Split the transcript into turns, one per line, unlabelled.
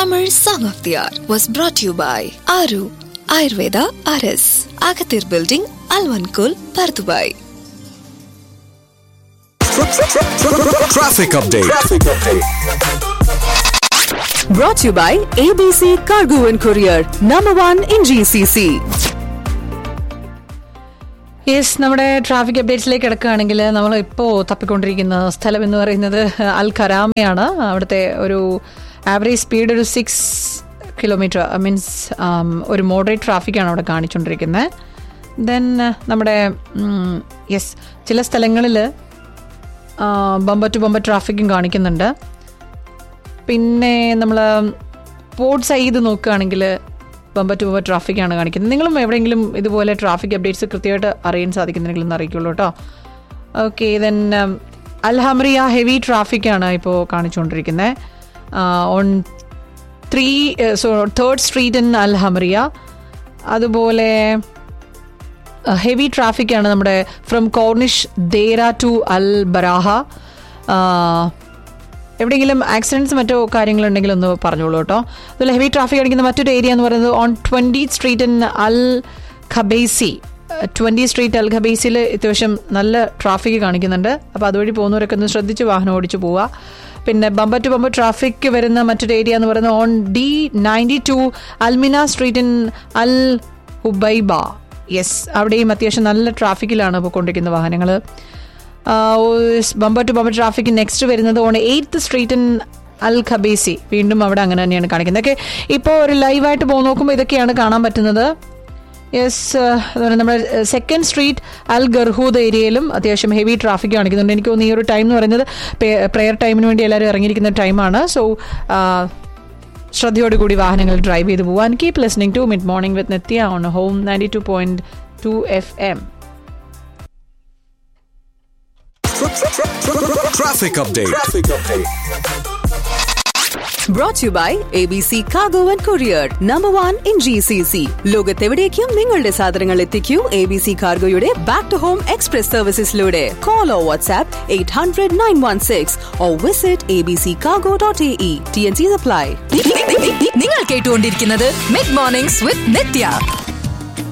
Tamil Song of the Hour was brought to you by Aru Ayurveda RS, Agathir Building, Alvankul, Pardubai.
Traffic update.
Brought to you by ABC Cargo and Courier, number one in GCC.
Yes നമ്മുടെ traffic അപ്ഡേറ്റ്സിലേക്ക് കിടക്കുകയാണെങ്കിൽ നമ്മൾ ഇപ്പോൾ തപ്പിക്കൊണ്ടിരിക്കുന്ന സ്ഥലം എന്ന് പറയുന്നത് അൽ ഖരാമയാണ് അവിടുത്തെ ഒരു ആവറേജ് സ്പീഡ് ഒരു സിക്സ് കിലോമീറ്റർ മീൻസ് ഒരു മോഡറേറ്റ് ട്രാഫിക്കാണ് അവിടെ കാണിച്ചുകൊണ്ടിരിക്കുന്നത് ദെൻ നമ്മുടെ യെസ് ചില സ്ഥലങ്ങളിൽ ബമ്പർ ടു ബമ്പർ ട്രാഫിക്കും കാണിക്കുന്നുണ്ട് പിന്നെ നമ്മൾ പോർട്ട് സൈഡ് നോക്കുകയാണെങ്കിൽ ബമ്പർ ടു ബമ്പർ ട്രാഫിക്കാണ് കാണിക്കുന്നത് നിങ്ങളും എവിടെയെങ്കിലും ഇതുപോലെ ട്രാഫിക് അപ്ഡേറ്റ്സ് കൃത്യമായിട്ട് അറിയാൻ സാധിക്കുന്നെങ്കിൽ ഒന്ന് അറിയിക്കുള്ളൂ കേട്ടോ ഓക്കെ ദെൻ അൽഹമറിയ ഹെവി ട്രാഫിക്കാണ് ഇപ്പോൾ കാണിച്ചുകൊണ്ടിരിക്കുന്നത് on three so third street in Al Hamriya അതുപോലെ ഹെവി ട്രാഫിക്കാണ് നമ്മുടെ from Corniche Deira to Al Baraha എവിടെയെങ്കിലും ആക്സിഡൻസ് മറ്റോ കാര്യങ്ങളുണ്ടെങ്കിൽ ഒന്ന് പറഞ്ഞോളൂ കേട്ടോ അതുപോലെ ഹെവി ട്രാഫിക് അടിക്കുന്ന മറ്റൊരു ഏരിയ എന്ന് പറയുന്നത് on twenty street in Al Khabaisi twenty street Al ഖബേസിൽ അത്യാവശ്യം നല്ല ട്രാഫിക് കാണിക്കുന്നുണ്ട് അപ്പോൾ അതുവഴി പോകുന്നവരൊക്കെ ഒന്ന് ശ്രദ്ധിച്ച് വാഹനം ഓടിച്ച് പോവുക പിന്നെ ബമ്പർ ടു ബമ്പർ ട്രാഫിക് വരുന്ന മറ്റൊരു ഏരിയ എന്ന് പറയുന്നത് on D ninety two Al Mina street in Al Hubaiba yes അവിടെയും അത്യാവശ്യം നല്ല ട്രാഫിക്കിലാണ് പോയിക്കൊണ്ടിരിക്കുന്ന വാഹനങ്ങൾ bumper to bumper traffic next വരുന്നത് on eighth street in Al Khabaisi വീണ്ടും അവിടെ അങ്ങനെ തന്നെയാണ് കാണിക്കുന്നത് ഒക്കെ ഇപ്പോൾ ഒരു ലൈവായിട്ട് പോകുന്ന നോക്കുമ്പോൾ ഇതൊക്കെയാണ് കാണാൻ പറ്റുന്നത് യെസ് അതുപോലെ നമ്മുടെ സെക്കൻഡ് സ്ട്രീറ്റ് അൽ ഗർഹൂദ് ഏരിയയിലും അത്യാവശ്യം ഹെവി ട്രാഫിക് കാണിക്കുന്നുണ്ട് എനിക്ക് തോന്നുന്നു ഈ ഒരു ടൈം എന്ന് പറയുന്നത് പ്രെയർ ടൈമിന് വേണ്ടി എല്ലാവരും ഇറങ്ങിയിരിക്കുന്ന ടൈമാണ് സോ ശ്രദ്ധയോടുകൂടി വാഹനങ്ങൾ ഡ്രൈവ് ചെയ്ത് പോകാൻ keep listening to mid morning with Nithya on home ninety two point two F M
Traffic update.
Brought to you by ABC Cargo and Courier, number one in GCC. ലോകത്തെവിടേക്കും നിങ്ങളുടെ സാധനങ്ങൾ എത്തിക്കൂ എ ബി സി കാർഗോയുടെ back to home express സർവീസസിലൂടെ call or WhatsApp eight hundred nine one six or visit A B C cargo dot A E T N C supply
നിങ്ങൾ കേട്ടുകൊണ്ടിരിക്കുന്നത് mid mornings വിത്ത് നിത്യ